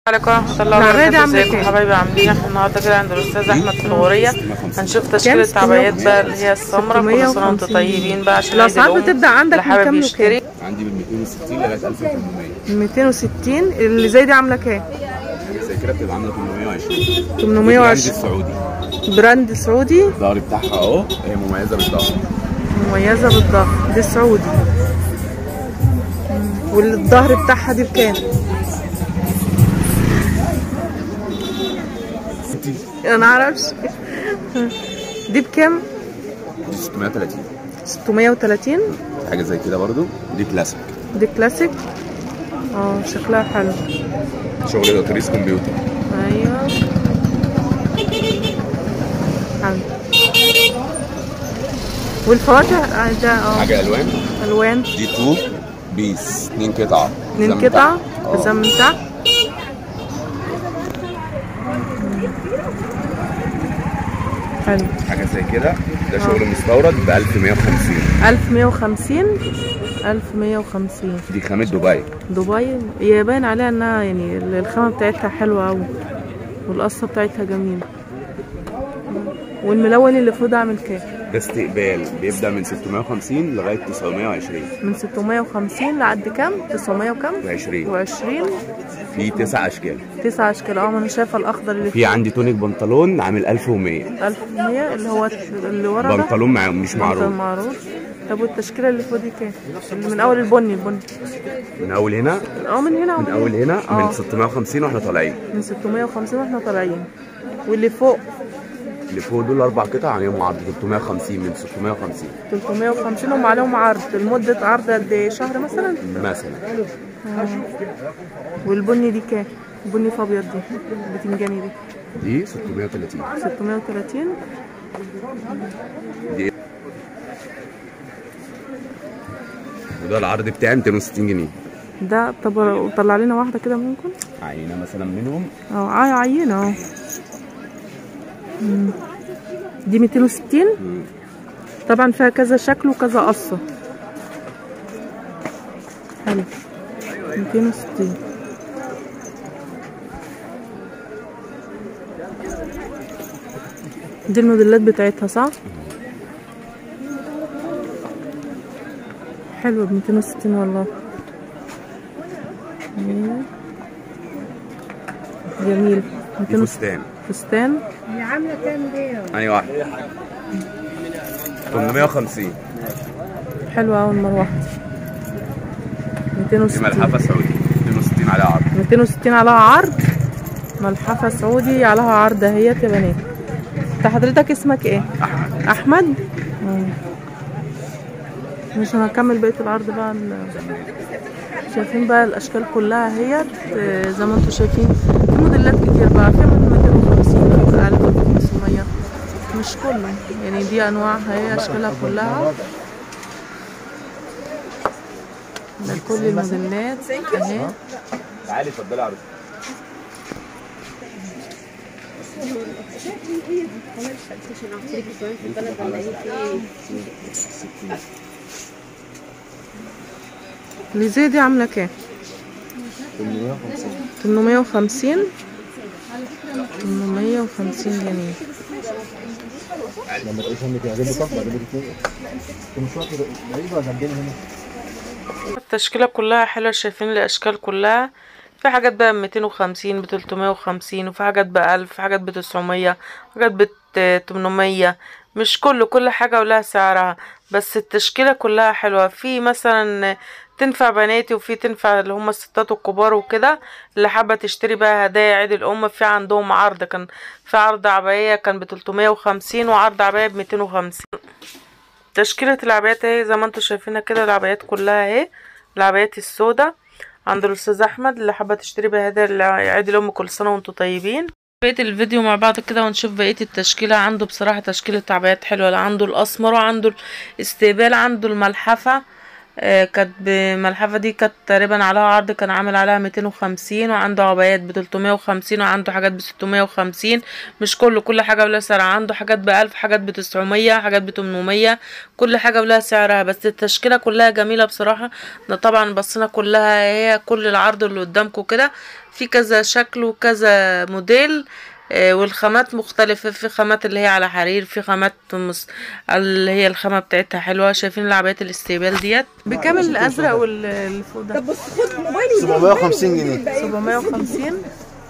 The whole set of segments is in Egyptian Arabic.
عليكم ورحمة الله العباية دي وبركاته عاملة ازيكم كام؟ حبايبي عاملين احنا النهارده كده عند الاستاذ احمد في الغورية هنشوف تشكيلة 600 عبايات بقى اللي هي السمرة كل سنة وانتم 650 طيبين بقى عشان عيد الأسعار الأم بتبدأ عندك اللي من حابب كام لكام؟ يشتري عندي من 260 لغايه 1800 260 اللي زي دي عامله كام؟ زي كده بتبقى عامله 820 820 السعودي براند سعودي الظهر بتاعها اهو هي مميزه بالظهر مميزه بالظهر دي سعودي مم. والظهر بتاعها دي بكام؟ انا معرفش دي بكام؟ دي 630 630 حاجه زي كده برضو دي كلاسيك دي كلاسيك اه شكلها حلو شغل تدريس كمبيوتر ايوه حلو والفواكه آه، ده اه حاجه الوان الوان دي 2 بيس 2 قطعه اتنين زي ما قطع تحت. اه. حزام من تحت حلو حاجه زي كده ده شغل مستورد ب 1150 1150 1150 دي خامه دبي دبي هي باين عليها انها يعني الخامة بتاعتها حلوة اوي والقصة بتاعتها جميلة والملون اللي فوق ده عامل كام؟ ده استقبال بيبدا من 650 لغايه 920 من 650 لعد كام؟ 900 وكام؟ و20 و20 في تسع اشكال تسعة اشكال اه ما انا شايفة الاخضر اللي في عندي تونيك بنطلون عامل 1100 1100 اللي هو اللي ورا ده بنطلون مع مش بنطلون معروف معروف طب والتشكيلة اللي فوق دي كام؟ اللي من اول البني البني من اول هنا اه من هنا من اول هنا اه من 650 واحنا طالعين من 650 واحنا طالعين واللي فوق اللي فوق دول اربع قطع عليهم عرض 350 من 650 350 هم عليهم عرض المدة عرض قد ايه شهر مثلا مثلا والبني دي كام؟ البني في ابيض دي البتنجاني دي دي 630 630 دي وده العرض بتاعي 260 جنيه ده طب طلع لنا واحدة كده ممكن؟ عينه مثلا منهم اه اه عينة اه مم. دي 260 طبعا فيها كذا شكل وكذا قصة حلو 260 دي الموديلات بتاعتها صح؟ حلوة ب 260 والله أيوة. جميل دي 260 فستان فستان انهي واحده 850 حلوة أوي المروحة دي دي 260 ملحفه سعودي 260 عليها عرض 260 عليها عرض ملحفة سعودي عليها عرض اهيت يا بنات انت حضرتك اسمك ايه؟ احمد أحمد؟ مم. مش هنكمل بقية العرض بقى ال- شايفين بقى الأشكال كلها اهيت آه، زي ما انتوا شايفين في موديلات كتير بقى في من 250 في 1500 مش كله يعني دي أنواعها هي أشكالها كلها ده كل الموديلات اهي تعالي اتفضلي عرض اللي زي دي عاملة كام؟ 850 850 جنيه لما تلاقيش انك هجيب لك واحده هجيب لك اثنين انت مش واحده بعيده ولا جنبنا هنا التشكيلة كلها حلوة شايفين الأشكال كلها في حاجات بقى بميتين وخمسين بتلتمية وخمسين وفي حاجات بألف في حاجات بتسعمية حاجات بتمنمية مش كله كل حاجة ولها سعرها بس التشكيلة كلها حلوة في مثلا تنفع بناتي وفي تنفع اللي هم الستات الكبار وكده اللي حابة تشتري بقى هدايا عيد الأم في عندهم عرض كان في عرض عباية كان بتلتمية وخمسين وعرض عباية بميتين وخمسين تشكيلة العبايات اهي زي ما انتوا شايفينها كده العبايات كلها اهي العبايات السوداء عند الاستاذ احمد اللي حابه تشتري بيها هدايا عيد الام كل سنه وانتم طيبين بقيه الفيديو مع بعض كده ونشوف بقيه التشكيله عنده بصراحه تشكيله عبايات حلوه عنده الاسمر وعنده الاستقبال عنده الملحفه آه، كانت بملحفة دي كانت تقريبا عليها عرض كان عامل عليها ميتين وخمسين وعنده عبايات بتلتمية وخمسين وعنده حاجات بستمية وخمسين مش كله كل حاجة ولها سعر عنده حاجات بألف حاجات بتسعمية حاجات بتمنمية كل حاجة ولها سعرها بس التشكيلة كلها جميلة بصراحة ده طبعا بصينا كلها هي كل العرض اللي قدامكم كده في كذا شكل وكذا موديل آه، والخامات مختلفة في خامات اللي هي على حرير في خامات مس... اللي هي الخامة بتاعتها حلوة شايفين العبايات الاستقبال ديت بكام الازرق واللي فوق ده 750 جنيه 750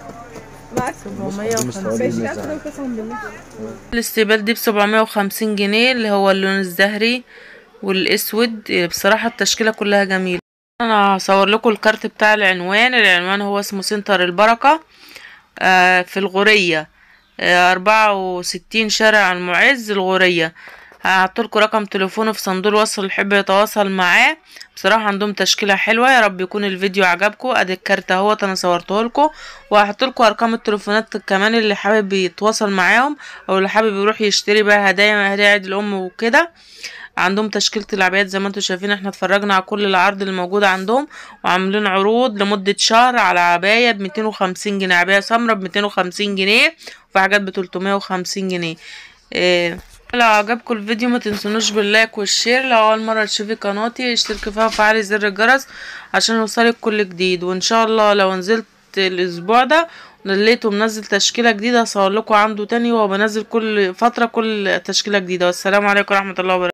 750 الاستقبال دي بسبعمية وخمسين جنيه اللي هو اللون الزهري والاسود بصراحة التشكيلة كلها جميلة انا هصور لكم الكارت بتاع العنوان العنوان هو اسمه سنتر البركة آه، في الغورية أربعة وستين شارع المعز الغورية هحطلكوا رقم تليفونه في صندوق الوصف اللي يحب يتواصل معاه بصراحة عندهم تشكيلة حلوة يا رب يكون الفيديو عجبكم ادي الكارت اهوت انا صورته لكم وهحطلكوا ارقام التليفونات كمان اللي حابب يتواصل معاهم او اللي حابب يروح يشتري بقى هدايا هدايا عيد الام وكده عندهم تشكيلة العبايات زي ما انتم شايفين احنا اتفرجنا على كل العرض اللي موجود عندهم وعاملين عروض لمدة شهر على عباية بميتين وخمسين جنيه عباية سمرة بميتين وخمسين جنيه وفي حاجات بتلتمية وخمسين جنيه إيه لو عجبكم الفيديو ما تنسونوش باللايك والشير لو اول مره تشوفي قناتي اشتركي فيها وفعلي زر الجرس عشان يوصلك كل جديد وان شاء الله لو نزلت الاسبوع ده لقيته منزل تشكيله جديده هصور لكم عنده تاني وبنزل كل فتره كل تشكيله جديده والسلام عليكم ورحمه الله وبركاته